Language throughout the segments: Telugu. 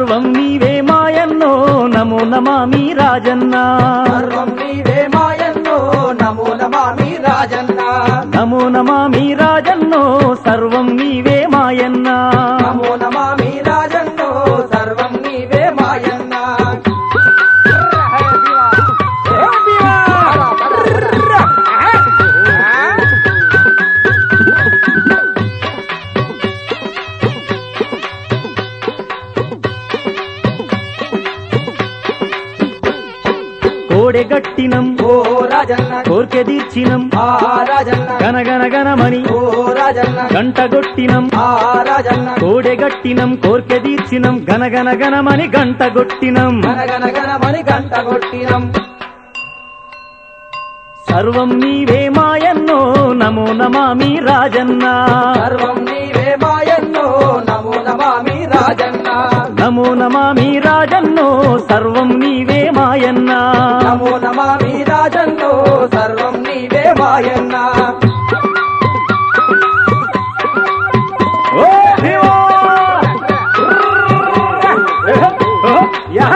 సర్వం నీవే మాయన్నో నమో నమామి రాజన్న సర్వం నీవే మాయన్నో నమో నమామి రాజన్న నమో నమామి రాజన్నో సర్వం నీవే మాయన్న నమో నమామి రాజన్నో సర్వం నీవే మాయన్న కోడెగట్టినం ఓ రాజన్న కోర్కె తీర్చినం ఆ రాజన్న గనగన గనమని ఓ రాజన్న గంటగొట్టినం ఆ రాజన్న కోడెగట్టినం కోర్కె తీర్చినం గనగన గనమని గంటగొట్టినం గనగన గనమని గంట కొట్టినం సర్వం నీవే మాయన్నో నమో నమామి రాజన్న సర్వం నీవే మాయన్నో నమో నమామి రాజన్న నమో నమామి రాజన్నో సర్వం నీవే మాయన్న నమో నమామి రాజన్నో సర్వం నీవే మాయన్న ఓ శివా! ఓ, యా!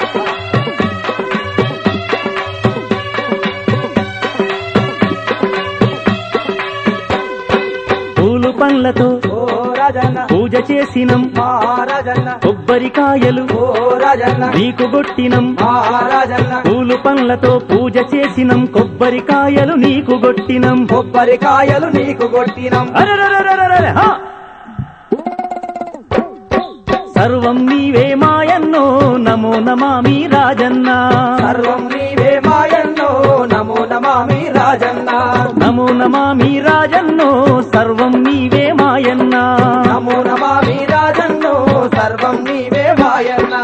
పూలు పండ్లతో ఓ రాజన్న పూజ చేసినం మా రాజన్న కొబ్బరికాయలు ఓ రాజన్న నీకు గొట్టినం మా రాజన్న పూలు పండ్లతో పూజ చేసినం కొబ్బరికాయలు నీకు గొట్టినం కొబ్బరికాయలు నీకు కొట్టినం అరెరెరెరెరెరె, హా! సర్వం నీవే మాయన్నో నమో నమామి రాజన్న సర్వం నీవే మాయన్నో నమో నమామి రాజన్న నమో నమామి రాజన్నో సర్వం నీవే మాయన్న నమో నమామి రాజన్నో సర్వం నీవే మాయన్న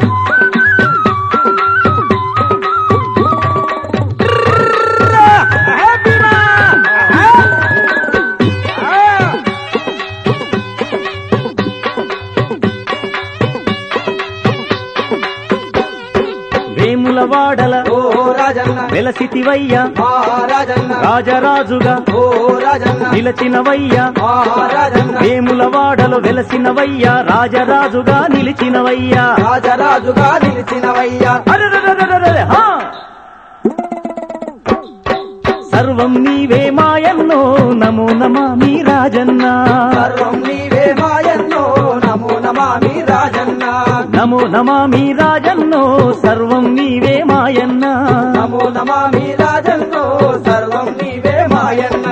వేముల వాడల ఓ రాజన్న వెలసితివయ్య మా రాజన్న రాజరాజుగా ఓ రాజన్న నిలచినవయ్య మా రాజన్న వేముల వాడలు వెలసినవయ్య రాజరాజుగా నిలిచినవయ్య రాజరాజుగా నిలిచినవయ్యా అరెరెరెరెరెరె, హా! సర్వం నీవే మాయన్నో నమో నమామి రాజన్న సర్వం నీవే మాయన్నో నమో నమామి రాజన్న నమో నమామి రాజన్నో సర్వం నీవే మాయన్న నమో నమామి రాజన్నో సర్వం నీవే మాయన్న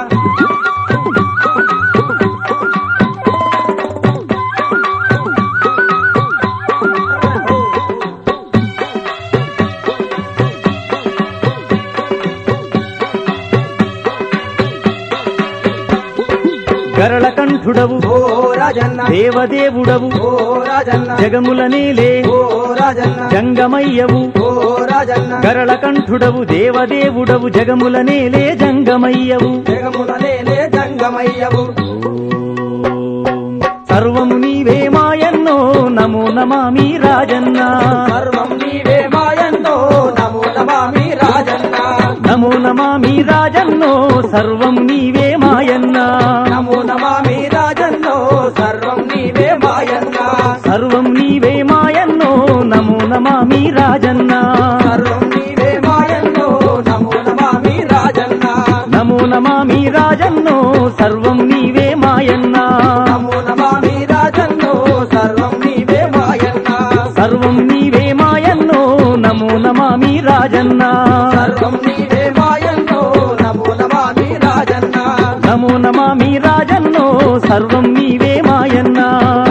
గరళ కంఠుడవు ఓ రాజన్న దేవదేవుడవు ఓ రాజన్న జగముల నేలే ఓ రాజన్న జంగమయ్యవు ఓ రాజన్న గరళ కంఠుడవు దేవదేవుడవు జగముల నేలే జంగమయ్యవు జగముల నేలే జంగమయ్యవు సర్వము నీవే మాయన్నో నమో నమామి రాజన్న సర్వం నీవే మాయన్నో నమో నమామి రాజన్న నమో నమామి రాజన్నో సర్వం నీవే మాయన్న నమో నమామి రాజన్నో సర్వం నీవే మాయన్న సర్వం నీవే మాయన్నో నమో నమామి రాజన్న సర్వం నీవే మాయన్నో నమో నమామి రాజన్న నమో నమామి రాజన్నో సర్వం నీవే మాయన్న నమో నమామి రాజన్నో సర్వం నీవే మాయన్న సర్వం నీవే మాయన్నో నమో నమామి రాజన్న సర్వం నీవే మాయన్నో నమో నమామి రాజన్న నమో నమామి రాజన్నో సర్వం నీవే మాయన్న